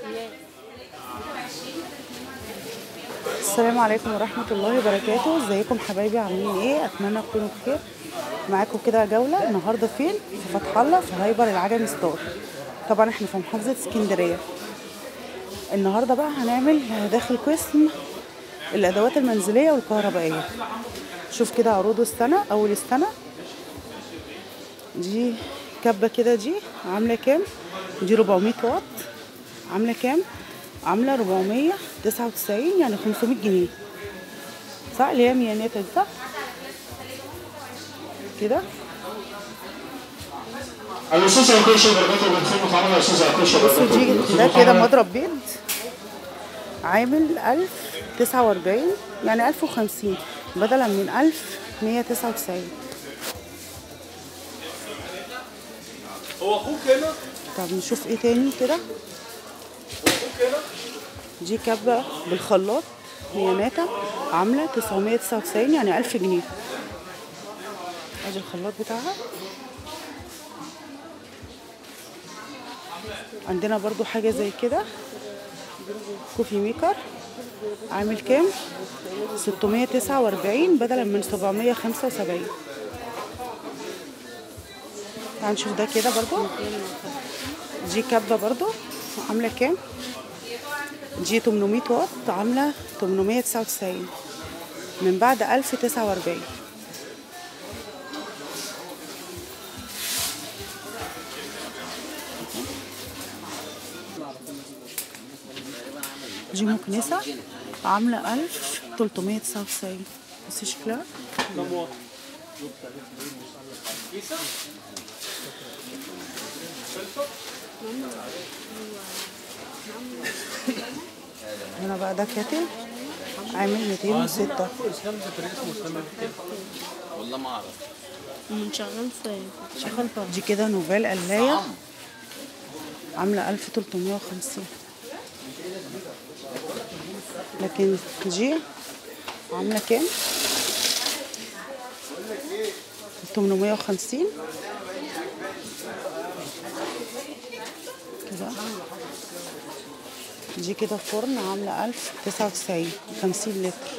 السلام عليكم ورحمة الله وبركاته ازيكم حبايبي عاملين ايه اتمنى تكونوا بخير معاكم كده جولة النهاردة فين في فتح الله في هايبر العجمي ستور طبعا احنا في محافظة اسكندرية النهاردة بقى هنعمل داخل قسم الادوات المنزلية والكهربائية شوف كده عروض السنة اول السنة دي كبة كده دي عاملة كام دي 400 واط عاملة كام عاملة 499 يعني 500 جنيه صح اللي هي ميانات صح كده الاستاذ عكوشه درجاته من خدمه عمل الاستاذ عكوشه بصوا دي ده كده مضرب بيض عامل 1049 يعني 1050 بدلا من 1199 هو اخوك هنا طب نشوف ايه تاني كده دي كبة بالخلاط مياناتا عاملة 999 يعني 1000 جنيه ادي الخلاط بتاعها عندنا برضو حاجة زي كده كوفي ميكر عامل كام 649 بدلا من 775 تعال نشوف ده كده برضو دي كبة برضو عاملة كام دي 800 واط عاملة 899 من بعد 1049 دي مكنسة عاملة 1399 بصي شكلها هنا بقى ده كاتب عامل 206 والله ما اعرف من شغال فين شغال بقى. دي كده نوفيل قلاية عاملة 1350 لكن دي عاملة كام؟ 850 كده دي كده فرن عاملة 1099 50 لتر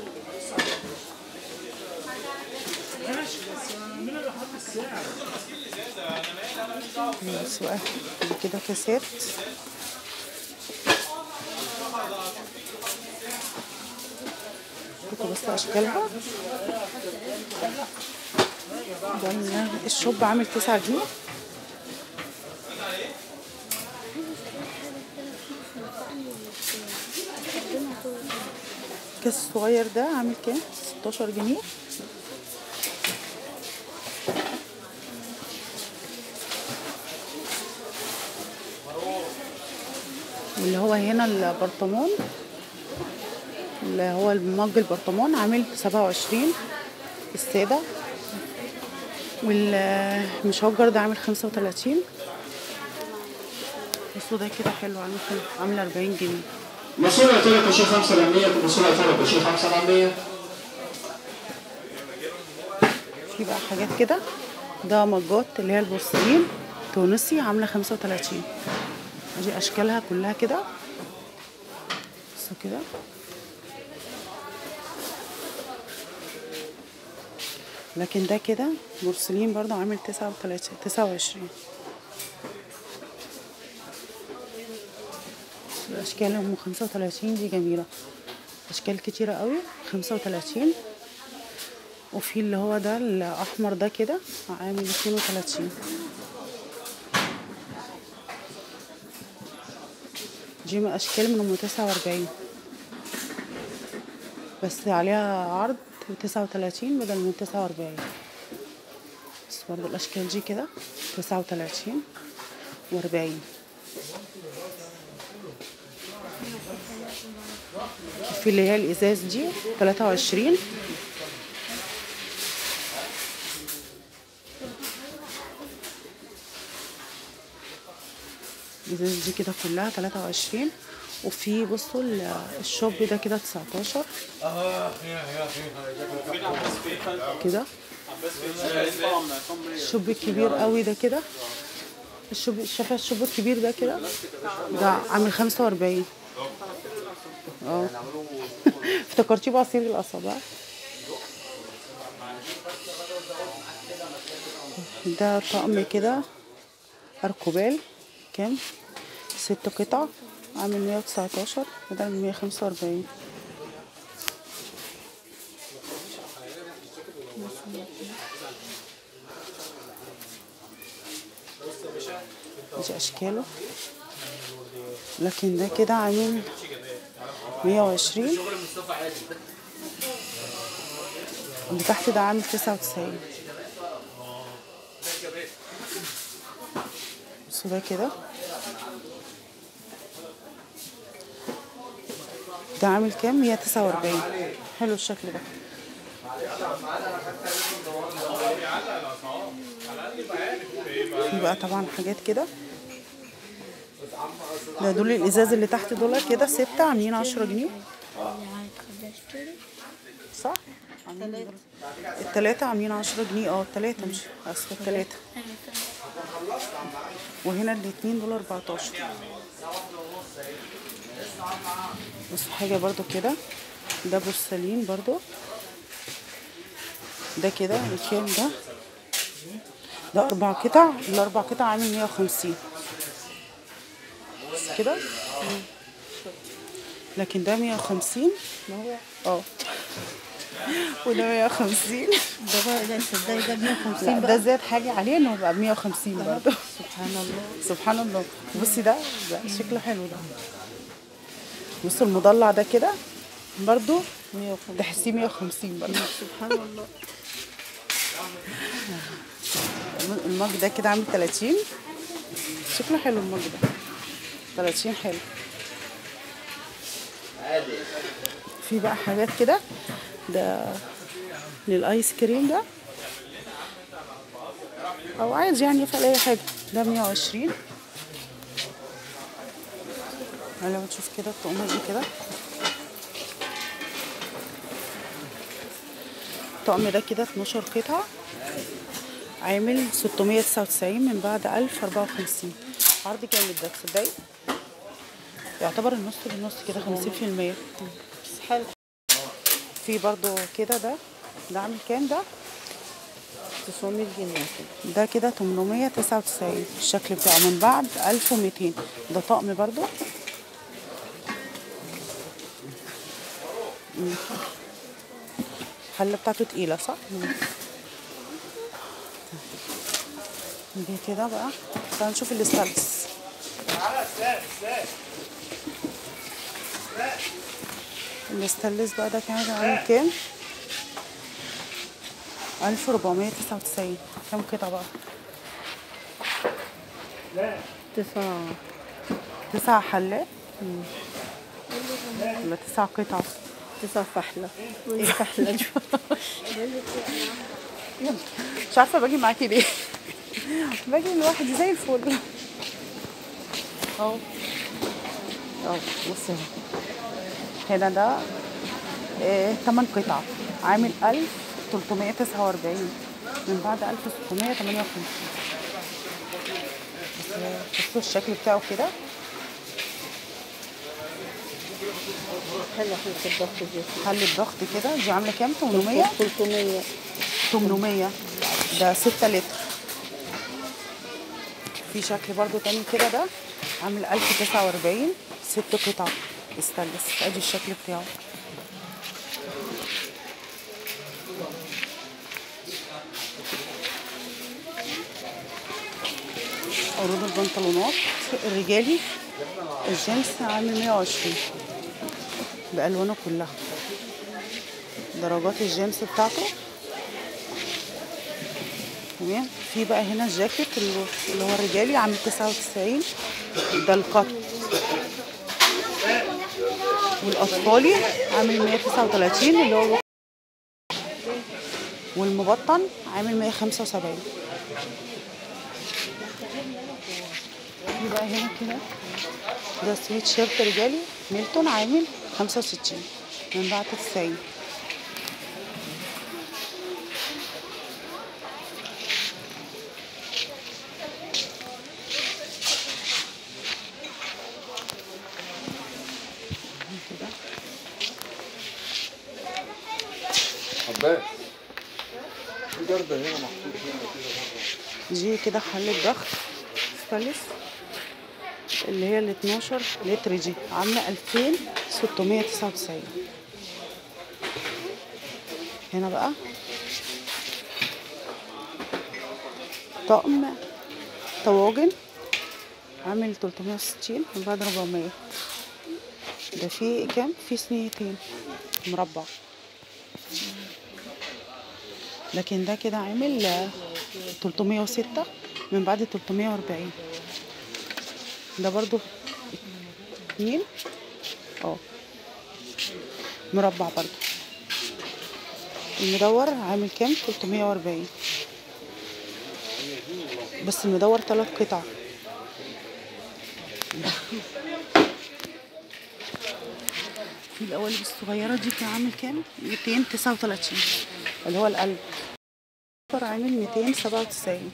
بس بقى دي كده كاسات كنت بس اشكالها ده ال- الشوب عامل 9 جنيه الكاس الصغير ده عامل كام 16 جنيه واللي هو هنا البرطمان اللي هو المج البرطمان عامل سبعة وعشرين السادة والمشجر ده عامل خمسة وتلاتين بصوا ده كده حلو عامل خم- عامل أربعين جنيه مسؤول اعتبر كشيء 5 لمية مسؤول اعتبر كشيء 5 لمية في بقى حاجات كده ده مجات اللي هي البورسلين تونسي عاملة خمسة وتلاتين دي أشكالها كلها كده بصوا كده لكن ده كده بورسلين برضه عامل تسعة وتلاتين تسعة وعشرين الأشكال أم خمسة وتلاتين دي جميلة أشكال كتيرة قوي خمسة وتلاتين وفي اللي هو ده الأحمر ده كده عامل اتنين وتلاتين دي من أشكال من أم تسعة وأربعين بس عليها عرض تسعة وتلاتين بدل من تسعة وأربعين بس برضه الأشكال دي كده تسعة وتلاتين وأربعين في اللي هي الإزاز دي تلاتة وعشرين الإزاز دي كده كلها تلاتة وعشرين وفي بصوا ال- الشوب ده كده تسعتاشر كده الشوب الكبير قوي ده كده الشوب شايفه الشوب الكبير ده كده ده عامل 45 اه افتكرتيه بعصير القصب ها؟ ده طقم كده اركوبال كام ست قطع عامل 119 بدل 145 دي اشكاله لكن ده كده عامل 120 اللي تحت ده عامل 99 بصوا ده كده ده عامل كام 149 حلو الشكل ده في بقى طبعا حاجات كده ده دول الازاز اللي تحت دول كده ستة عاملين عشرة جنيه صح؟ عاملين دول. التلاتة عاملين عشرة جنيه اه التلاتة مش اسفة التلاتة وهنا الاتنين دول 14 بص حاجة برضو كده ده بورسلين برضو ده كده الكام ده ده أربع قطع الأربع قطع عامل 150 بس كده لكن ده 150 ما هو اه وده 150 ده بقى ده انت ازاي ده 150 لا ده زاد حاجة عليه انه بقى ب 150 برضه سبحان الله سبحان الله بصي ده ده شكله حلو ده بصوا المضلع ده كده برضو 150 تحسيه 150 برضو سبحان الله المج ده كده عامل 30 شكله حلو المج ده 30 حلو في بقى حاجات كده ده للايس كريم ده او عايز يعني يفعل اي حاجه ده 120 لو تشوف كده الطقمه دي كده الطقم ده كده 12 قطعة عامل 699 من بعد 1054 عرض جامد ده تصدقي يعتبر النص بالنص كده 50% بس حلو في برضو كده ده ده عامل كام ده 900 جنيه كده ده كده 899 الشكل بتاعه من بعد 1200 ده طقم برضو مم. الحلة بتاعته تقيلة صح؟ دي كده بقى تعالوا نشوف الاستانلس الاستانلس بقى ده كان عامل كام؟ 1499 كام قطعة بقى؟ تسعة تسع حلات ولا تسع قطع تسعة فحلة ايه فحلة دي مش عارفه باجي معاكي ليه باجي لوحدي زي الفل اهو اهو بصي اهو هنا ده إيه 8 قطع عامل 1349 من بعد 1658 بس بصوا الشكل بتاعه كده حلو حلو الضغط دي حل الضغط كده دي عامله كام 800 300 800 ده 6 لتر في شكل برضو تاني كده ده عامل 1049 ست قطع استانلس ادي الشكل بتاعه عروض البنطلونات الرجالي الجينز عامل 120 بألوانه كلها درجات الجينز بتاعته تمام في بقى هنا الجاكيت اللي اللي هو الرجالي عامل 99 ده القط والاطفالي عامل 139 اللي هو والمبطن عامل 175 في بقى هنا كده ده سويت شيرت رجالي ميلتون عامل 65 من بعد 90 عباس في جردة هنا محطوط هنا كده دي كده حلة ضغط ستانلس اللي هي ال 12 لتر دي عاملة 2699 هنا بقى طقم طواجن عامل 360 من بعد 400 ده فيه كام؟ فيه صينيتين مربع لكن ده كده عامل آه، 306 من بعد 340 ده برضو اتنين اه مربع برضو المدور عامل كام 340 بس المدور تلات قطع في القوالب الصغيرة دي كان عامل كام 239 اللي هو القلب عامل 297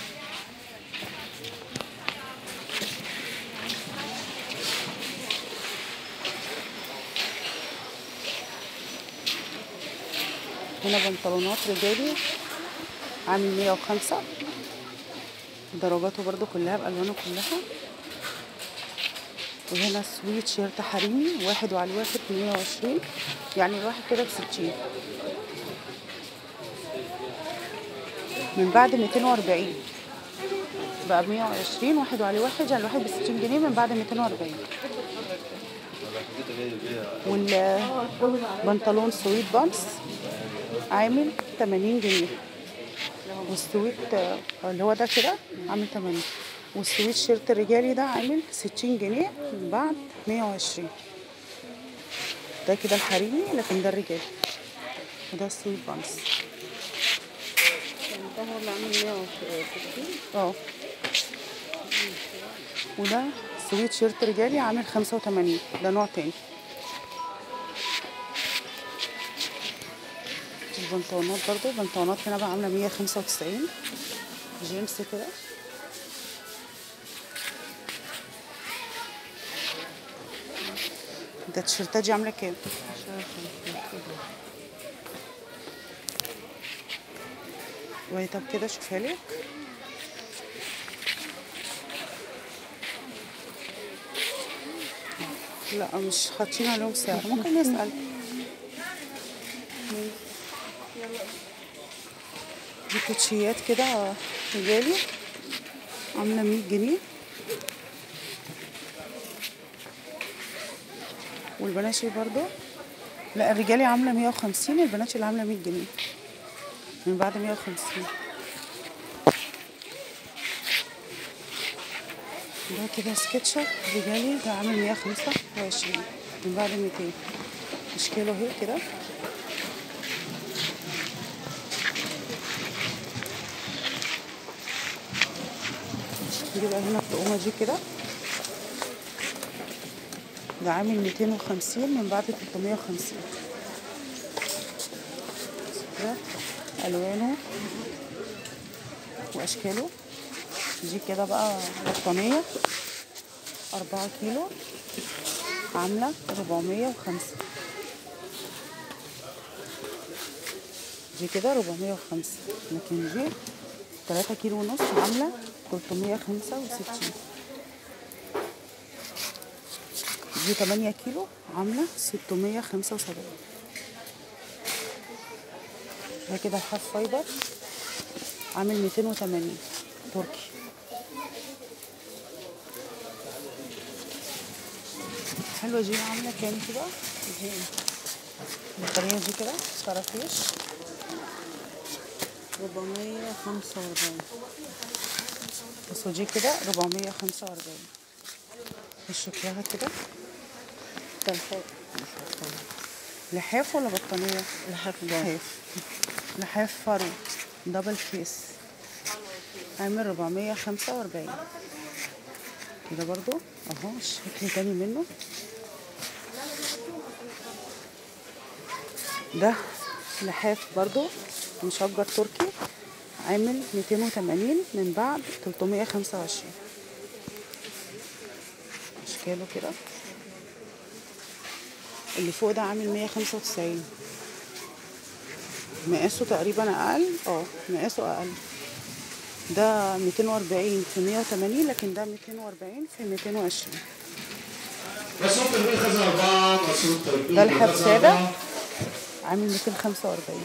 هنا بنطلونات رجالي عامل 105 درجاته برضو كلها بألوانه كلها وهنا سويت شيرت حريمي واحد وعليه واحد 120 يعني الواحد كده بستين من بعد 240 بقى 120 واحد وعليه واحد يعني الواحد ب 60 جنيه من بعد 240 والبنطلون سويت بانس عامل 80 جنيه والسويت آه، اللي هو ده كده عامل 80 والسويت شيرت الرجالي ده عامل 60 جنيه من بعد 120 ده كده الحريمي لكن ده الرجالي وده السويت بانس ده هو اللي عامل 160 اه وده سويت شيرت رجالي عامل 85 ده نوع تاني البنطلونات برضو البنطلونات هنا بقى عاملة 195 جينز كده ده التيشيرتات دي عاملة كام؟ وهي طب كده شوفها لي لا مش حاطين عليهم سعر ممكن نسأل دي كوتشيات كده رجالي عاملة 100 جنيه والبناشي برضو لا الرجالي عاملة 150 البنات اللي عاملة 100 جنيه من بعد 150 ده كده سكتشر رجالي ده عامل 125 من بعد 200 اشكاله اهي كده دي بقى هنا الطقومة دي كده ده عامل 250 من بعد 350 ده الوانه واشكاله دي كده بقى بطانية أربعة كيلو عاملة ربعمية وخمسة دي كده ربعمية وخمسة لكن دي تلاتة كيلو ونص عاملة تلتمية خمسة وستين دي تمانية كيلو عاملة ستمية خمسة وسبعين ده كده الحاف فايبر عامل ميتين وتمانين تركي حلوة دي عاملة كام كده دي البطارية دي كده طرافيش ربعمية خمسة وأربعين بصوا دي كده ربعمية خمسة وأربعين شكلها كده تلحق لحاف ولا بطانية؟ لحق لحاف لحاف فرو دبل كيس عامل ربعمية خمسة وأربعين كده برضو اهو الشكل تاني منه ده لحاف برضو مشجر تركي عامل ميتين وتمانين من بعد تلتمية خمسة وعشرين اشكاله كده اللي فوق ده عامل مية خمسة وتسعين مقاسه تقريبا اقل اه مقاسه اقل ده 240 في 180 لكن ده 240 في 220 مسؤول تربية خزن أربعة مسؤول تربية ده الحب خزن سادة. أربعة. عامل 245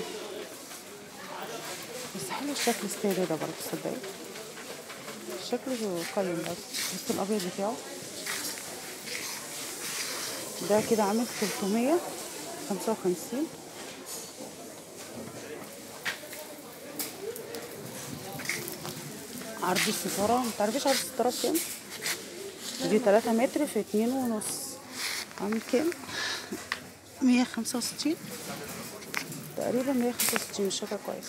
بس حلو الشكل السادة ده برضه تصدقي شكله قيم بس بس الابيض بتاعه ده كده عامل 355 عرض الستارة متعرفيش عرض الستارة بكام؟ دي 3 متر في اتنين ونص عامل كام؟ 165 تقريبا 165 مش فاكرة كويس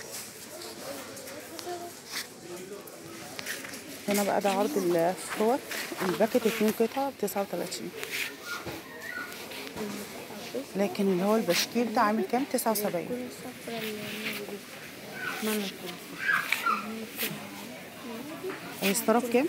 هنا بقى ده عرض الفوط الباكت اتنين قطع بتسعة وتلاتين لكن اللي هو البشكيل ده عامل كام؟ تسعة وسبعين الصفرة اللي مالك هيسترى بكام؟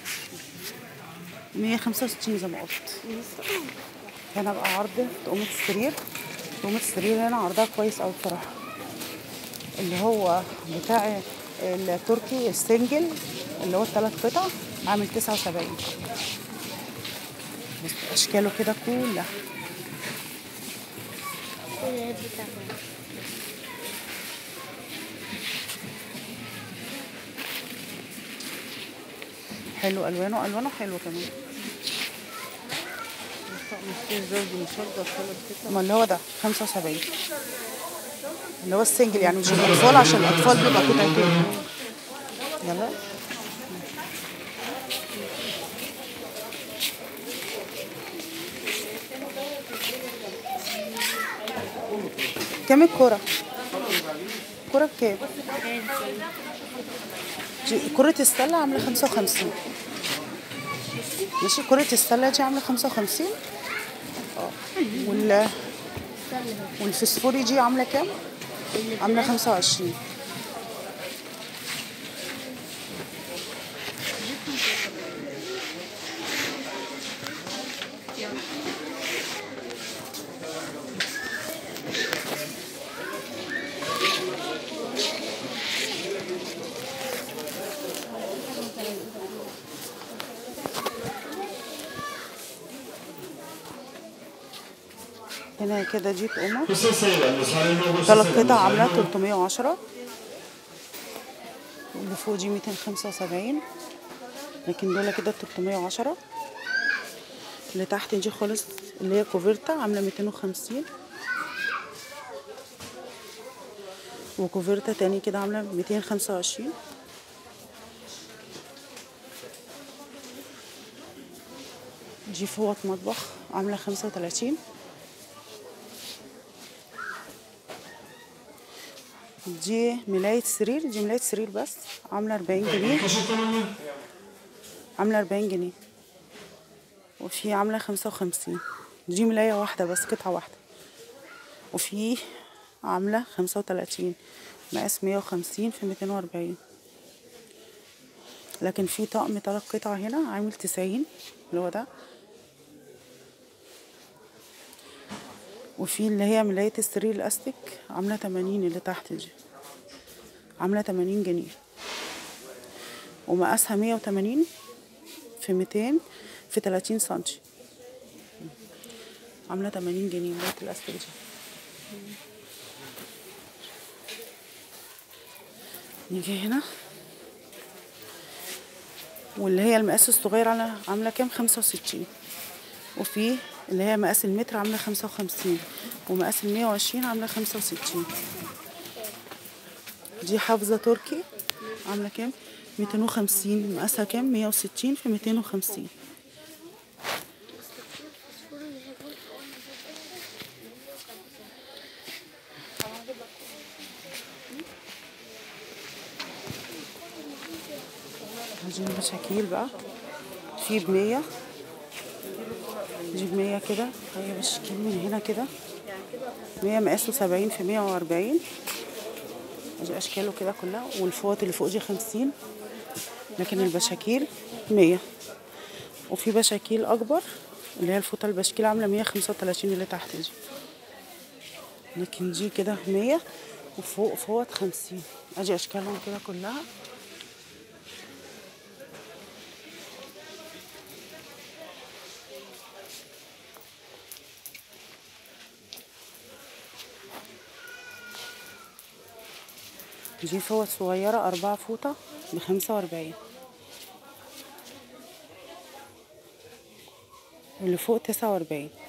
مية خمسة وستين زي ما قلت هنا بقى عرض تقومة السرير تقومة السرير هنا عرضها كويس أوي بصراحة اللي هو بتاع التركي السنجل اللي هو الثلاث قطع عامل تسعة وسبعين بس أشكاله كده كلها العيب بتاعها حلو ألوانه ألوانه حلو كمان مش زوج مشجع ثلاث قطع ما اللي هو ده خمسة وسبعين اللي هو السنجل يعني مش الأطفال عشان الأطفال بيبقى قطعتين يلا كام الكرة؟ الكرة بكام؟ دي كرة السلة عاملة خمسة وخمسين ماشي كرة السلة دي عاملة خمسة وخمسين اه وال والفسفوري دي عاملة كام؟ عاملة خمسة وعشرين هنا كده دي تقومة Questo è Sela, lo sai, no, questo ثلاث è Sela, قطع lo sai, عاملة no? 310 واللي فوق دي 275 لكن دول كده 310 اللي تحت دي خالص اللي هي كوفيرتا عاملة 250 وكوفيرتا تاني كده عاملة 225 دي فوط مطبخ عاملة 35 دي ملاية سرير دي ملاية سرير بس عاملة 40 جنيه Che secondo me? عاملة 40 جنيه وفي عاملة 55 دي ملاية واحدة بس قطعة واحدة وفي عاملة 35 مقاس 150 في 240 لكن في طقم تلات قطع هنا عامل 90 اللي هو ده وفي اللي هي ملاية السرير الاستيك عاملة 80 اللي تحت دي عاملة 80 جنيه ومقاسها 180 في 200 في 30 سنتي عاملة 80 جنيه ملاية الاستيك دي نيجي هنا واللي هي المقاس الصغير على عاملة كام 65 وفي اللي هي مقاس المتر عاملة 55 ومقاس المية وعشرين عاملة 65 دي حافظة تركي عاملة كام 250 مقاسها كام 160 في 250 عايزين مشاكيل بقى في بمية دي بمية كده هي مشاكيل من هنا كده مية مقاسه سبعين في مية وأربعين دي أشكاله كده كلها والفوط اللي فوق دي خمسين لكن البشاكيل مية وفي بشاكيل أكبر اللي هي الفوطة البشكيل عاملة مية خمسة وتلاتين اللي تحت دي لكن دي كده مية وفوق فوط خمسين ادي اشكالهم كده كلها دي فوط صغيرة أربعة فوطة بخمسة وأربعين واللي فوق تسعة وأربعين